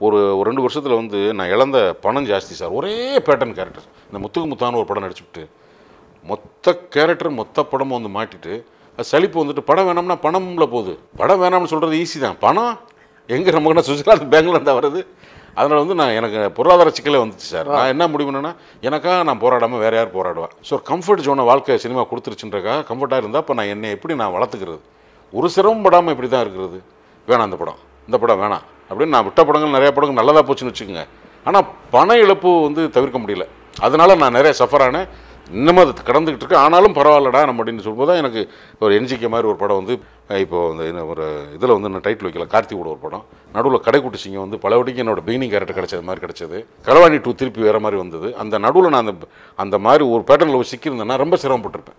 ஒரு ஒரு ரெண்டு வருஷத்தில் வந்து நான் இழந்த பணம் ஜாஸ்தி சார் ஒரே பேட்டர்ன் கேரக்டர் இந்த முத்துக்கு முத்தான ஒரு படம் நடிச்சுட்டு மொத்த கேரக்டர் மொத்த படமும் வந்து மாட்டிட்டு அது சலிப்பு வந்துட்டு படம் வேணாம்னா பணம்ல போகுது படம் வேணாம்னு சொல்கிறது ஈஸி தான் பணம் எங்கே நம்ம கிட்ட சுவிட்சர்லாந்து பேங்க்ல இருந்தா வருது அதனால் வந்து நான் எனக்கு பொருளாதார சிக்கலே வந்துச்சு சார் நான் என்ன முடிவு பண்ணேன்னா எனக்காக நான் போராடாமல் வேற யார் போராடுவா ஸோ கம்ஃபர்ட் ஜோனை வாழ்க்கை சினிமா கொடுத்துருச்சுன்றக்காக கம்ஃபர்ட்டாக இருந்தால் இப்போ நான் என்னை எப்படி நான் வளர்த்துக்கிறது ஒரு சிரமம் படாமல் இப்படி தான் இருக்கிறது வேணாம் அந்த படம் இந்த படம் வேணாம் அப்படின்னு நான் விட்ட படங்கள் நிறைய படங்கள் நல்லதாக போச்சுன்னு வச்சுக்கோங்க ஆனால் பண இழப்பு வந்து தவிர்க்க முடியல அதனால நான் நிறைய சஃபர் ஆனேன் இன்னமும் அது கடந்துக்கிட்டு இருக்கு ஆனாலும் பரவாயில்லடா நம்ம அப்படின்னு சொல்லும்போது தான் எனக்கு ஒரு என்ஜிகே மாதிரி ஒரு படம் வந்து அஹ், இப்போ இந்த என்ன ஒரு இதில் வந்து நான் டைட்டில் வைக்கல கார்த்திகோட ஒரு படம் நடுவில் கடைக்குட்டி சிங்கம் வந்து பலவடிக்கு என்னோட பிகினிங் கேரக்டர் கிடைச்சது மாதிரி கிடைச்சது களவாணி டூ திருப்பி வேற மாதிரி வந்தது அந்த நடுவில் நான் அந்த அந்த மாதிரி ஒரு பேட்டர்னில் சிக்கியிருந்தேன்னா ரொம்ப சிரமப்பட்டிருப்பேன்